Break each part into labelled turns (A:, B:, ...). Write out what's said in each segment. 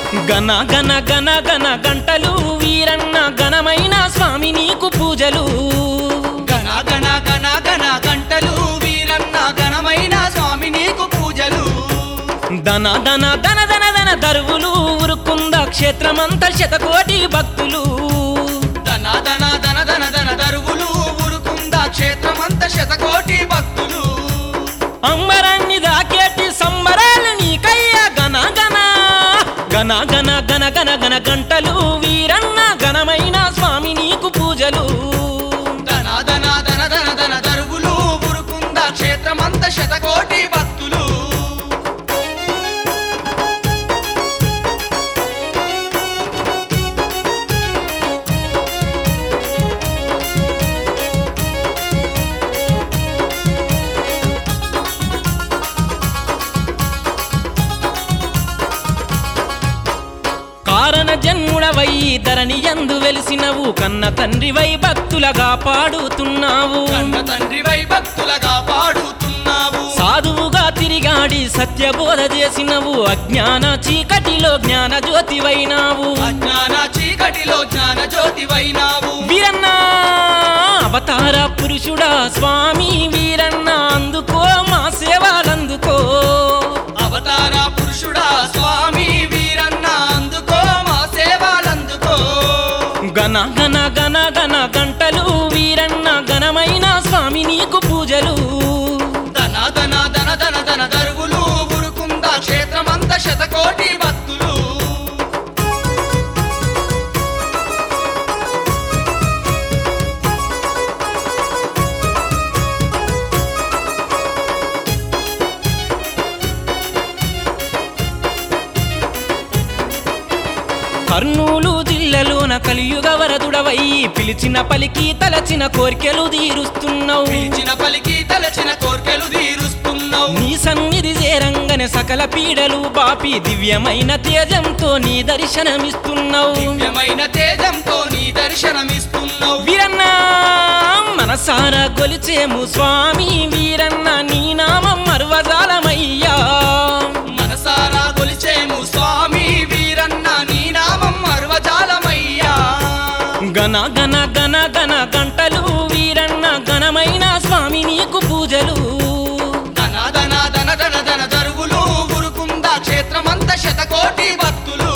A: గన గన గన గన గంటలు వీరన్న ఘనమైన స్వామి నీకు పూజలు
B: గణ గణ గణ గణ గంటలు వీరన్న ఘనమైన స్వామి నీకు పూజలు
A: దన దన దన దన దన దరువులు ఉరుకుంద క్షేత్రమంత శతకోటి భక్తులు
B: ధన ధన ధన ధన ధన దరువులు ఊరుకుంద క్షేత్రమంత శతకోటి భక్తులు
A: అంబరాన్ని దాకేటి సంబరాలు నీకయ్యా గన గన గన గన గన గన గన గంటలు వీరన్న ఘనమైన స్వామి నీకు పూజలు
B: ధన ధన ధన ధన ధన దరువులు ఊరుకుంద క్షేత్రమంత శతకోటి భక్తులు
A: కారణ జన్ముడవై ధరణి ఎందు వెలిసినవు కన్న తండ్రివై భక్తులగా పాడుతున్నావు
B: కన్న తండ్రివై భక్తులగా పాడుతున్నావు
A: సాధువుగా తిరిగాడి సత్యబోధ చేసినవు అజ్ఞాన చీకటిలో జ్ఞాన జ్యోతివైనావు
B: అజ్ఞాన చీకటిలో జ్ఞాన జ్యోతివైనావు
A: వీరన్న అవతార పురుషుడా స్వామి వీరన్న అందుకో మా సేవలందుకో
B: అవతార పురుషుడా స్వామి వీరన్న అందుకో మా సేవలందుకో
A: గన గన గన గన గంటలు వీరన్న ఘనమైన స్వామి నీకు పూజలు
B: ధన ధన ధన ధన ధన దరువులు ఉరుకుంద క్షేత్రమంత శతకోటి భక్తులు
A: కర్నూలు జిల్లాలోన కలియుగ వరదుడవై పిలిచిన పలికి తలచిన కోర్కెలు తీరుస్తున్నావు
B: పిలిచిన పలికి తలచిన కోర్కెలు తీరుస్తున్నావు
A: నీ సన్నిధి చేరంగనే సకల పీడలు బాపి దివ్యమైన తేజంతో నీ దర్శనమిస్తున్నావు
B: దివ్యమైన తేజంతో నీ దర్శనమిస్తున్నావు
A: వీరన్న మనసారా కొలిచేము స్వామి వీరన్న నీ నామం మరువజాలమయ్యా
B: మనసారా కొలిచేము స్వామి వీరన్న నీ నామం మర్వజాలమయ్యా
A: గన గన గన గన గంటలు వీరన్న ఘనమైన స్వామి నీకు పూజలు
B: ధన ధన ధన ధన ధన దరువులు ఉరుకుంద క్షేత్రమంత శతకోటి భక్తులు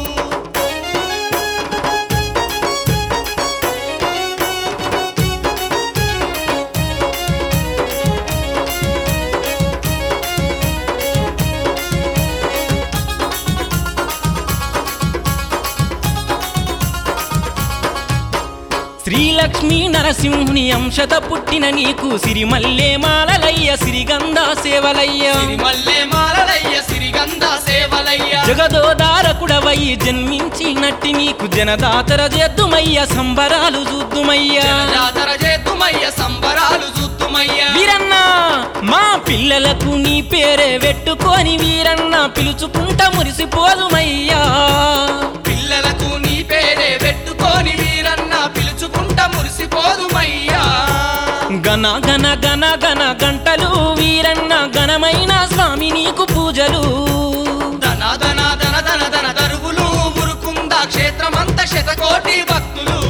A: శ్రీలక్ష్మీ నరసింహుని అంశత పుట్టిన నీకు సిరిమల్లే మాలలయ్య సిరిగంధ సేవలయ్య
B: సిరిమల్లె మాలలయ్య సిరిగంధ సేవలయ్య
A: జగదోదారకుడవై జన్మించినట్టి నీకు జనదాతర చేద్దుమయ్య సంబరాలు చూద్దుమయ్య
B: జాతర చేతుమయ్య సంబరాలు చూతుమయ్య
A: వీరన్న మా పిల్లలకు నీ పేరే పెట్టుకొని వీరన్న పిలుచుకుంట మురిసిపోదుమయ్యా
B: పిల్లలకు నీ పేరే పెట్టుకొని వీరన్న పిలుచుకుంట మురిసిపోదుమయ్యా
A: గన గన గన గన గంటలు వీరన్న ఘనమైన స్వామి నీకు పూజలు
B: ధన ధన ధన ధన ధన దరువులు ఉరుకుంద క్షేత్రమంత శతకోటి భక్తులు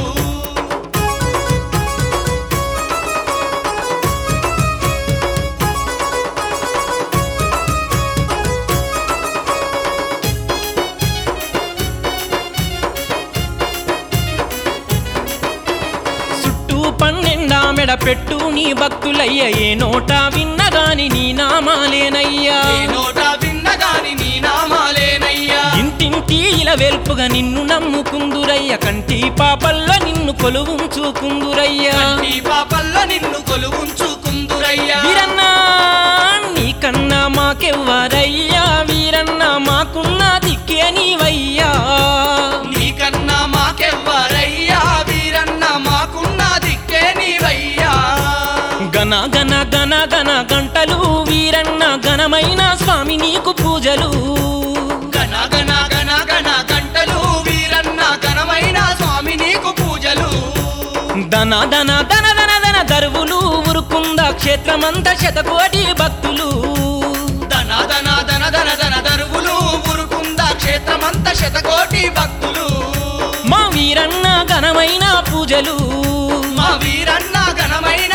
A: చుట్టూ పన్నెండామెడ పెట్టు నీ భక్తులయ్య ఏ నోట విన్నగాని నీ నామాలేనయ్యా
B: ఏ నోట విన్నగాని నీ నామాలేనయ్యా
A: ఇంటింటి ఇలా వెల్పుగా నిన్ను నమ్ముకుందురయ్య కంటి పాపల్లో నిన్ను కొలువుంచుకుందురయ్యా
B: నీ పాపల్లో నిన్ను కొలువుంచుకుందురయ్యా
A: వీరన్న నీకన్నా మాకెవ్వరయ్యా వీరన్న మాకున్న దిక్కే నీవయ్యా
B: నీకన్నా మాకెవ్వరయ్యా వీరన్న మాకున్న దిక్కే నీవయ్యా
A: గన గన గన గన గంటలు వీరన్న ఘనమైన స్వామి నీకు పూజలు
B: గణ గణ గణ గణ గంటలు వీరన్న ఘనమైన స్వామి నీకు పూజలు
A: దన దన దన దన దన దరువులు ఉరుకుంద క్షేత్రమంత శతకోటి భక్తులు
B: ధన ధన ధన ధన ధన దరువులు ఉరుకుంద క్షేత్రమంత శత శతకోటి భక్తులు
A: మా వీరన్న ఘనమైన పూజలు
B: మా వీరన్న ఘనమైన